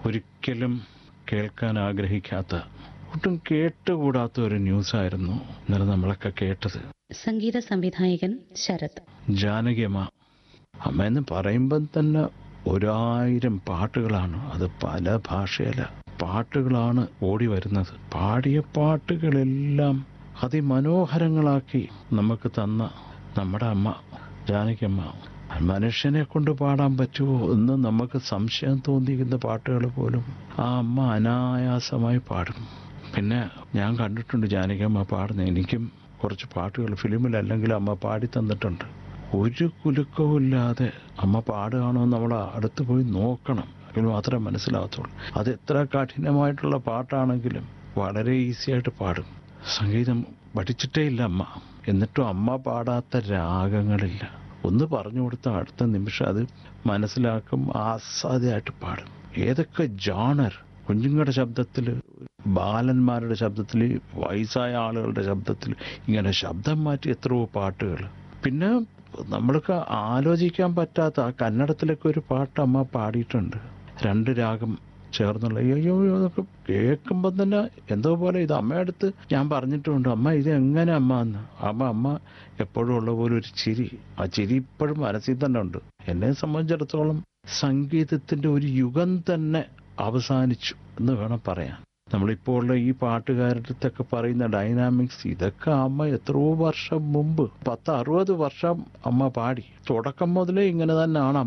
ഒരിക്കലും കേൾക്കാൻ ആഗ്രഹിക്കാത്ത ഒട്ടും കേട്ടുകൂടാത്ത ഒരു ന്യൂസായിരുന്നു ഇന്നലെ നമ്മളൊക്കെ കേട്ടത് സംഗീത സംവിധായകൻ ശരത് ജാനകിയമ്മ അമ്മ എന്ന് പറയുമ്പം തന്നെ ഒരായിരം പാട്ടുകളാണ് അത് പല ഭാഷയില പാട്ടുകളാണ് ഓടി വരുന്നത് പാടിയ പാട്ടുകളെല്ലാം അതിമനോഹരങ്ങളാക്കി നമുക്ക് തന്ന നമ്മുടെ അമ്മ ജാനകിയമ്മ മനുഷ്യനെ കൊണ്ട് പാടാൻ പറ്റുമോ എന്ന് നമുക്ക് സംശയം തോന്നിക്കുന്ന പാട്ടുകൾ പോലും ആ അമ്മ അനായാസമായി പാടും പിന്നെ ഞാൻ കണ്ടിട്ടുണ്ട് ജാനകിയമ്മ പാടുന്ന എനിക്കും കുറച്ച് പാട്ടുകൾ ഫിലിമിലല്ലെങ്കിൽ അമ്മ പാടി തന്നിട്ടുണ്ട് ഒരു കുലുക്കവും ഇല്ലാതെ അമ്മ പാടുകയാണോ എന്ന് നമ്മൾ അടുത്ത് പോയി നോക്കണം എങ്കിൽ മാത്രമേ മനസ്സിലാകത്തുള്ളൂ അത് എത്ര കഠിനമായിട്ടുള്ള പാട്ടാണെങ്കിലും വളരെ ഈസി ആയിട്ട് പാടും സംഗീതം പഠിച്ചിട്ടേ ഇല്ല അമ്മ എന്നിട്ടും അമ്മ പാടാത്ത രാഗങ്ങളില്ല ഒന്ന് പറഞ്ഞു കൊടുത്ത അടുത്ത നിമിഷം അത് മനസ്സിലാക്കും ആസ്വാദ്യമായിട്ട് പാടും ഏതൊക്കെ ജാണർ കുഞ്ഞുങ്ങളുടെ ശബ്ദത്തിൽ ബാലന്മാരുടെ ശബ്ദത്തിൽ വയസ്സായ ആളുകളുടെ ശബ്ദത്തിൽ ഇങ്ങനെ ശബ്ദം മാറ്റി എത്രയോ പാട്ടുകൾ പിന്നെ നമ്മൾക്ക് ആലോചിക്കാൻ പറ്റാത്ത ആ കന്നഡത്തിലൊക്കെ ഒരു പാട്ട് അമ്മ പാടിയിട്ടുണ്ട് രണ്ട് രാഗം ചേർന്നുള്ള അയ്യോ അയ്യോ അതൊക്കെ കേൾക്കുമ്പോൾ തന്നെ എന്തോ പോലെ ഇത് അമ്മയടുത്ത് ഞാൻ പറഞ്ഞിട്ടുണ്ട് അമ്മ ഇത് എങ്ങനെ അമ്മ എന്ന് അമ്മ അമ്മ എപ്പോഴും ഉള്ള പോലെ ഒരു ചിരി ആ ചിരി ഇപ്പോഴും മനസ്സിൽ തന്നെ ഉണ്ട് എന്നെ സംബന്ധിച്ചിടത്തോളം സംഗീതത്തിന്റെ ഒരു യുഗം തന്നെ അവസാനിച്ചു എന്ന് വേണം പറയാൻ നമ്മളിപ്പോൾ ഉള്ള ഈ പാട്ടുകാരുടെ അടുത്തൊക്കെ പറയുന്ന ഡൈനാമിക്സ് ഇതൊക്കെ അമ്മ എത്രയോ വർഷം മുമ്പ് പത്ത് അറുപത് വർഷം അമ്മ പാടി തുടക്കം മുതലേ ഇങ്ങനെ തന്നെയാണ്